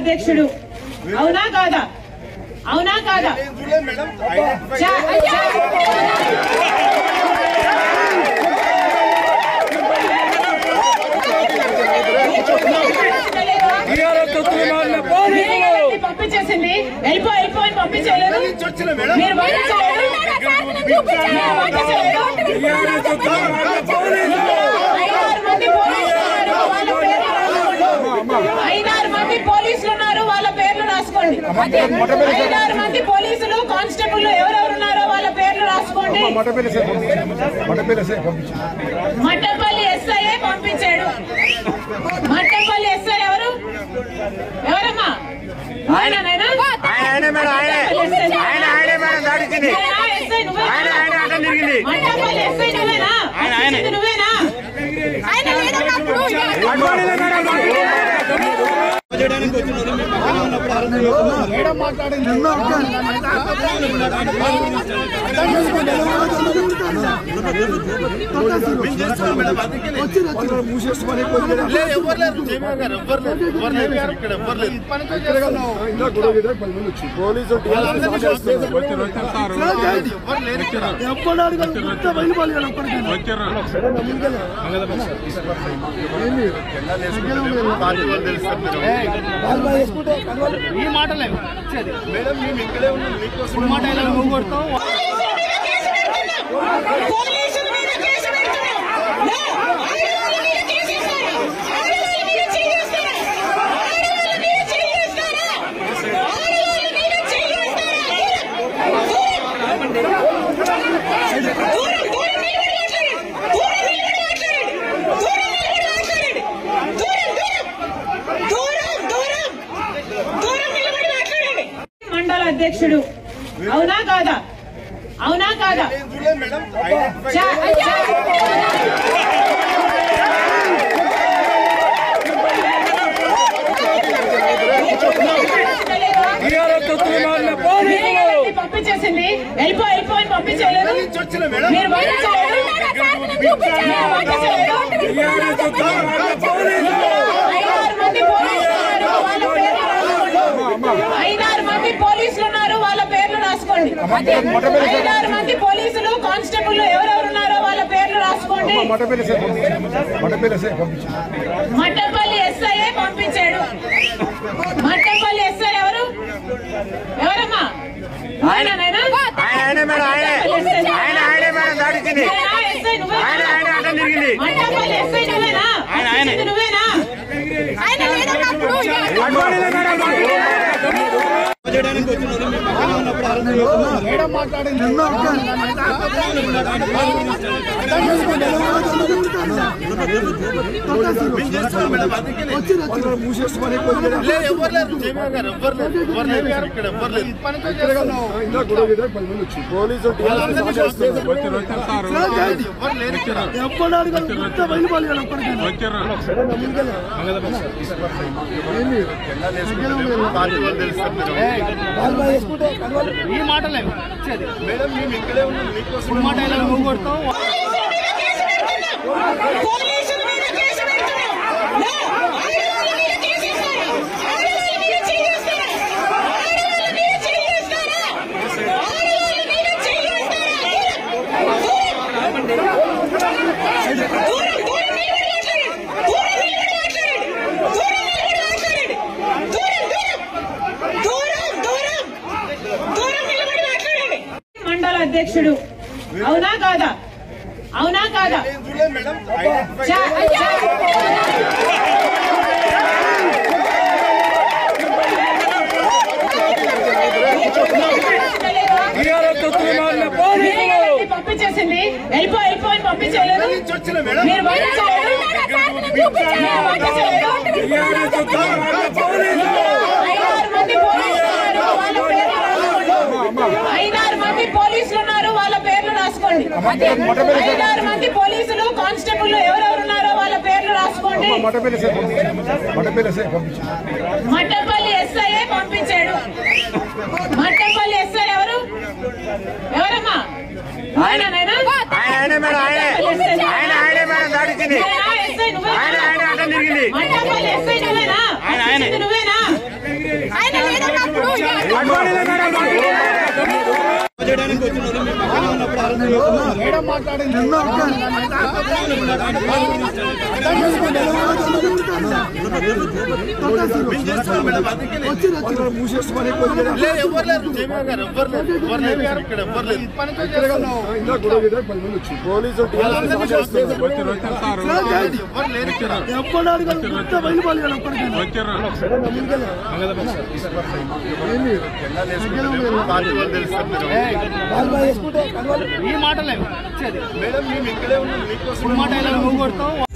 అధ్యక్షుడు అవునా కాదా అవునా కాదా చా- చా- మీరేనండి పంపించేసింది వెళ్ళిపో వెళ్ళిపో అని పంపించలేదు మీరు పంపించలేదు మీరు పంపించలేదు ఐదారు మంది పోలీసులు ఉన్నారు, వాళ్ళ పేర్లు రాసుకోండి. ఐదారు మంది పోలీసులు ఉన్నారు వాళ్ళ పేర్లు రాసుకోండి ఐదారు మంది పోలీసులు కానిస్టేబుల్ ఎవరెవరు ఉన్నారో వాళ్ళ పేర్లు రాసుకోండి మట్టపల్లి ఎస్ఐ పంపించాడు మట్టపల్లి ఎస్ఐ ఎవరు ఎవరమ్మా ఆయననేనా? ఆయన ఆయనే మేడం ఆయనే ఆయన ఆయనే మేడం దాడిచ్చింది ఆయనా? ఎస్ఐ నువ్వేనా? ఆయన ఆయన అడ్డం తిరిగింది మట్టపల్లి ఎస్ఐ నువ్వేనా ఇది నువ్వేనా ఆయన లేదన్నప్పుడు ఈ మాటలే వచ్చేది మేడం మేము ఇక్కడే ఉన్నాం మీకోసం మాట ఇలా నువ్వు కొడతావు పోలీసుల మీద కేసు పెడుతున్నాం నో ఆడవాళ్ళ మీద కేసు వేస్తారా ఆడవాళ్ళ మీద చేయిస్తారా ఆడవాళ్ళ మీద చేయిస్తారా ఆడవాళ్ళ మీద చేయిస్తారా దూరం దూరం నిలబడి మాట్లాడండి దూరం నిలబడి మాట్లాడండి దూరం నిలబడి మాట్లాడండి దూరం దూరం దూరం దూరం దూరం నిలబడి మాట్లాడండి మండల అధ్యక్షుడు అవునా కాదా అవునా కాదా చా- చా- మీరేనండి పంపించేసింది వెళ్ళిపో వెళ్ళిపో అని పంపించలేదు మీరు పంపించలేదు మీరు పంపించలేదు ఐదారు మంది పోలీసులు ఉన్నారు, వాళ్ళ పేర్లు రాసుకోండి. ఐదారు మంది పోలీసులు ఉన్నారు వాళ్ళ పేర్లు రాసుకోండి ఐదారు మంది పోలీసులు కానిస్టేబుల్ ఎవరెవరు ఉన్నారో వాళ్ళ పేర్లు రాసుకోండి మట్టపల్లి ఎస్ఐ పంపించాడు మట్టపల్లి ఎస్ఐ ఎవరు ఎవరమ్మా ఆయననేనా? ఆయన ఆయనే మేడం ఆయనే ఆయన ఆయనే మేడం దాడిచ్చింది ఆయనా? ఎస్ఐ నువ్వేనా? ఆయన ఆయన అడ్డం తిరిగింది మట్టపల్లి ఎస్ఐ నువ్వేనా ఇది నువ్వేనా ఆయన లేదన్నప్పుడు మేడం మాట్లాడింది లేదు ఎవరు లేరు జయమోహన్ గారు ఎవరు లేరు ఎవరు లేరు ఇక్కడ ఎవరు లేరు పని ఇక్కడే ఉన్నాం వాళ్ళందరినీ చూస్తున్నారు. ఎవరు లేరు ఇక్కడ పార్టీ వాళ్ళు తెలుస్తారు మీరు. ఈ మాటలే వచ్చేది మేడం మేము ఇక్కడే ఉన్నాం మీకోసం మాట ఇలా నువ్వు కొడతావు పోలీసుల మీద కేసు పెడుతున్నాం నో ఆడవాళ్ళ మీద కేసు వేస్తారా ఆడవాళ్ళ మీద చేయిస్తారా ఆడవాళ్ళ మీద చేయిస్తారా ఆడవాళ్ళ మీద చేయిస్తారా దూరం దూరం నిలబడి మాట్లాడండి దూరం నిలబడి మాట్లాడండి దూరం నిలబడి మాట్లాడండి దూరం దూరం దూరం దూరం దూరం నిలబడి మాట్లాడండి మండల అధ్యక్షుడు అవునా కాదా అవునా కాదా చా- చా- మీరేనండి పంపించేసింది వెళ్ళిపో వెళ్ళిపో అని పంపించలేదు మీరు పంపించలేదు మీరు పంపించలేదు ఐదారు మంది పోలీసులు ఉన్నారు, వాళ్ళ పేర్లు రాసుకోండి. ఐదారు మంది పోలీసులు ఉన్నారు వాళ్ళ పేర్లు రాసుకోండి ఐదారు మంది పోలీసులు కానిస్టేబుల్ ఎవరెవరు ఉన్నారో వాళ్ళ పేర్లు రాసుకోండి మట్టపల్లి ఎస్ఐ పంపించాడు మట్టపల్లి ఎస్ఐ ఎవరు ఎవరమ్మా ఆయననేనా? ఆయన ఆయనే మేడం ఆయనే ఆయన ఆయనే మేడం దాడిచ్చింది ఆయనా? ఎస్ఐ నువ్వేనా? ఆయన ఆయన అడ్డం తిరిగింది మట్టపల్లి ఎస్ఐ నువ్వేనా ఇది నువ్వేనా మేడం మాట్లాడింది లేదు, ఎవ్వరు లేరు. జేబీ గారు, ఎవ్వరు లేరు. ఎవ్వరు లేరు. ఇక్కడ ఎవ్వరు లేరు. పోలీసు వాళ్ళందరినీ చేస్తారు. ఎవ్వరు లేరు ఇక్కడ. పార్టీ వాళ్ళు తెలుస్తారు మీరు. ఈ మాటలే మేడం మేము ఇక్కడే ఉన్నాం మీకోసం